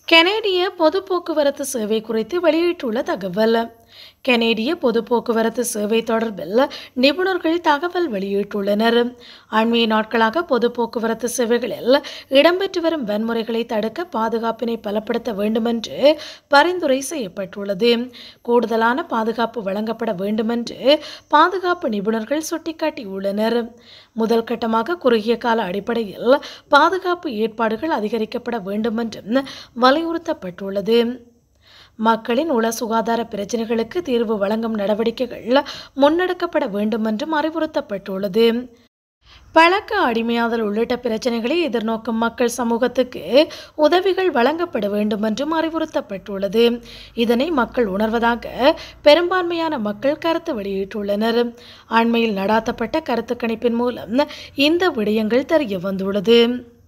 கனேடிய பொது போக்குவரத்து சேவை குறித்து வெளியிட்டுள்ள தகவல் கனேடிய பொது போக்குவரத்து சேவை தொடர்பில் நிபுணர்கள் தகவல் வெளியிட்டுள்ளனர் அண்மைய நாட்களாக பொது போக்குவரத்து சேவைகளில் இடம்பெற்று வரும் வன்முறைகளை தடுக்க பாதுகாப்பினை பலப்படுத்த வேண்டுமென்று பரிந்துரை செய்யப்பட்டுள்ளது கூடுதலான பாதுகாப்பு வழங்கப்பட வேண்டுமென்று பாதுகாப்பு நிபுணர்கள் சுட்டிக்காட்டியுள்ளனர் முதல் கட்டமாக குறுகிய கால அடிப்படையில் பாதுகாப்பு ஏற்பாடுகள் அதிகரிக்கப்பட வேண்டும் என்றும் வலியுறுத்தப்பட்டுள்ளது மக்களின் உள சுகாதார பிரச்சினைகளுக்கு தீர்வு வழங்கும் நடவடிக்கைகள் முன்னெடுக்கப்பட வேண்டும் என்றும் அறிவுறுத்தப்பட்டுள்ளது பழக்க அடிமையாதல் உள்ளிட்ட பிரச்சனைகளை எதிர்நோக்கும் மக்கள் சமூகத்துக்கு உதவிகள் வழங்கப்பட வேண்டும் என்றும் அறிவுறுத்தப்பட்டுள்ளது இதனை மக்கள் உணர்வதாக பெரும்பான்மையான மக்கள் கருத்து வெளியிட்டுள்ளனர் அண்மையில் நடாத்தப்பட்ட கருத்து கணிப்பின் மூலம் இந்த விடயங்கள் தெரிய வந்துள்ளது